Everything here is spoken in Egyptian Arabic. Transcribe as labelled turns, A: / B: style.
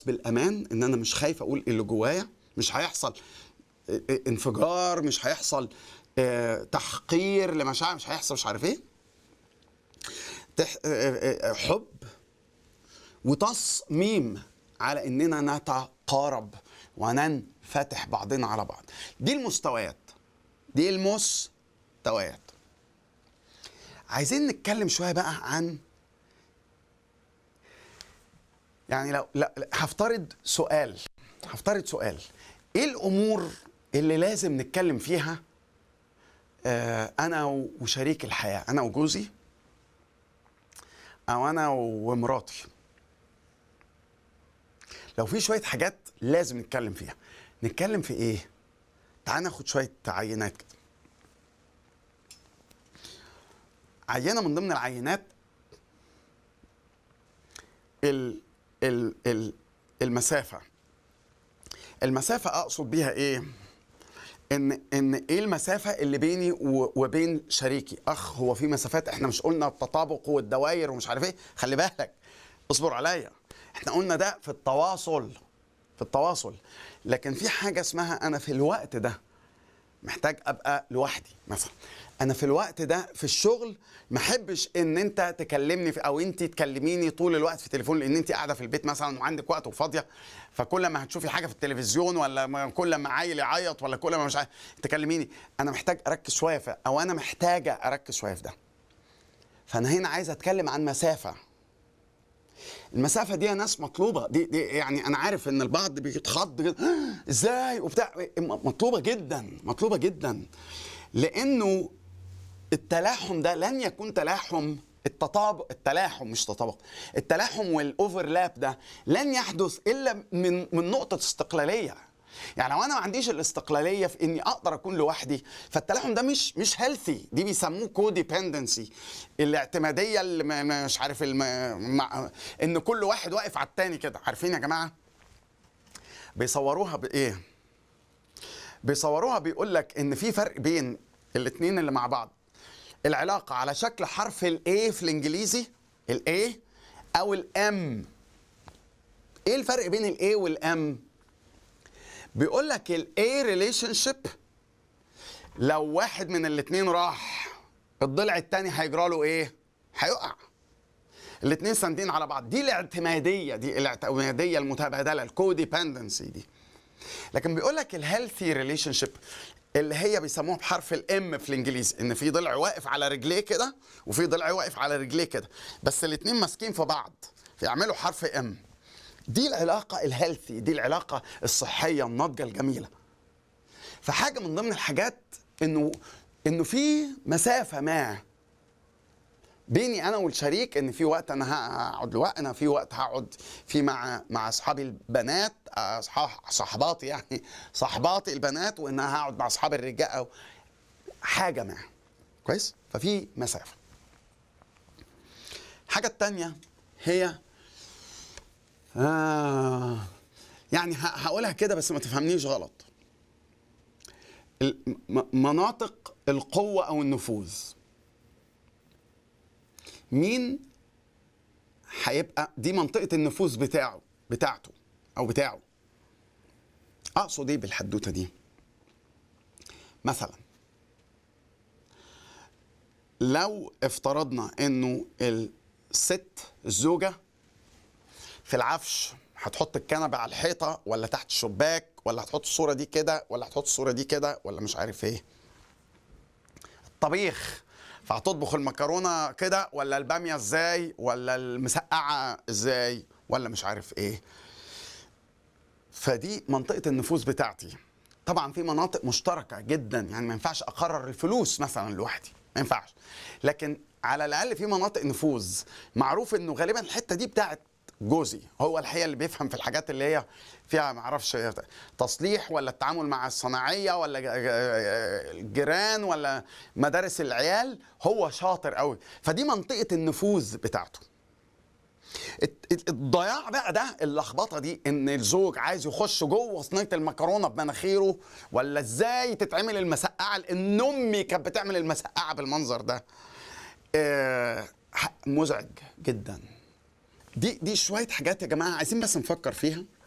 A: بالامان ان انا مش خايف اقول اللي جوايا مش هيحصل اه، اه، انفجار مش هيحصل اه، تحقير لمشاعر مش هيحصل مش عارف ايه تح- اه، اه، حب وتصميم على اننا نتقارب وننفتح بعضنا على بعض دي المستويات دي المستويات عايزين نتكلم شويه بقى عن يعني لو لا لا، هفترض سؤال هفترض سؤال ايه الامور اللي لازم نتكلم فيها آه انا وشريك الحياه انا وجوزي او انا ومراتي لو في شويه حاجات لازم نتكلم فيها نتكلم في ايه تعال ناخد شويه عينات كده عينه من ضمن العينات ال ال ال المسافه المسافه اقصد بيها ايه ان ان ايه المسافه اللي بيني و- وبين شريكي اخ هو في مسافات احنا مش قلنا التطابق والدوائر ومش عارف ايه خلي بالك اصبر عليا احنا قلنا ده في التواصل في التواصل لكن في حاجه اسمها انا في الوقت ده محتاج ابقى لوحدي مثلا انا في الوقت ده في الشغل ما احبش ان انت تكلمني في او انت تكلميني طول الوقت في التليفون لان انت قاعده في البيت مثلا وعندك وقت وفاضيه فكل ما هتشوفي حاجه في التلفزيون ولا ما كل ما عيل يعيط ولا كل ما مش عارف تكلميني انا محتاج اركز شويه في او انا محتاجه اركز شويه في ده فانا هنا عايز اتكلم عن مسافه المسافه دي يا ناس مطلوبه دي, دي يعني انا عارف ان البعض بيتخض جدا ازاي وبتاع مطلوبه جدا مطلوبه جدا لانه التلاحم ده لن يكون تلاحم التطابق التلاحم مش تطابق التلاحم والاوفرلاب ده لن يحدث الا من من نقطه استقلاليه يعني لو انا ما عنديش الاستقلاليه في اني اقدر اكون لوحدي فالتلاحم ده مش مش هيلثي دي بيسموه كوديبندنسي الاعتماديه اللي ما- ما- مش عارف الم... مع... ان كل واحد واقف على التاني كده عارفين يا جماعه بيصوروها بايه بيصوروها بيقول لك ان في فرق بين الاثنين اللي مع بعض العلاقه على شكل حرف الاي في الانجليزي الاي او الام ايه الفرق بين الاي والام بيقول لك الاي ريليشن شيب لو واحد من الاثنين راح الضلع الثاني هيجرى له ايه هيقع الاثنين ساندين على بعض دي الاعتماديه دي الاعتماديه المتبادله الكوديبندنسي دي لكن بيقول لك الهيلثي ريليشن شيب اللي هي بيسموها بحرف الام في الانجليزي ان في ضلع واقف على رجليه كده وفي ضلع واقف على رجليه كده بس الاثنين ماسكين في بعض فيعملوا حرف ام دي العلاقه الهيلثي دي العلاقه الصحيه الناضجه الجميله فحاجه من ضمن الحاجات انه انه في مسافه ما بيني انا والشريك ان في وقت انا هقعد لوقت انا في وقت هقعد في مع مع اصحابي البنات اصحاب صحباتي يعني صحباتي البنات وان انا هقعد مع اصحابي الرجال او حاجه ما كويس ففي مسافه الحاجه التانية هي آه يعني ه- هقولها كده بس ما تفهمنيش غلط الم- م- مناطق القوة أو النفوذ مين هيبقى دي منطقة النفوذ بتاعه بتاعته أو بتاعه أقصد إيه بالحدوتة دي مثلا لو افترضنا إنه الست الزوجة في العفش هتحط الكنبة على الحيطة ولا تحت الشباك ولا هتحط الصورة دي كده ولا هتحط الصورة دي كده ولا مش عارف ايه الطبيخ فهتطبخ المكرونة كده ولا البامية ازاي ولا المسقعة ازاي ولا مش عارف ايه فدي منطقة النفوذ بتاعتي طبعا في مناطق مشتركة جدا يعني ما ينفعش اقرر الفلوس مثلا لوحدي ما ينفعش لكن على الاقل في مناطق نفوذ معروف انه غالبا الحتة دي بتاعت جوزي هو الحقيقه اللي بيفهم في الحاجات اللي هي فيها ما اعرفش تصليح ولا التعامل مع الصناعيه ولا ج- ج- الجيران ولا مدارس العيال هو شاطر قوي فدي منطقه النفوذ بتاعته الت- الت- الضياع بقى ده اللخبطه دي ان الزوج عايز يخش جوه صينيه المكرونه بمناخيره ولا ازاي تتعمل المسقعه لان امي كانت بتعمل المسقعه بالمنظر ده آه، ح- مزعج جدا دي دي شويه حاجات يا جماعه عايزين بس نفكر فيها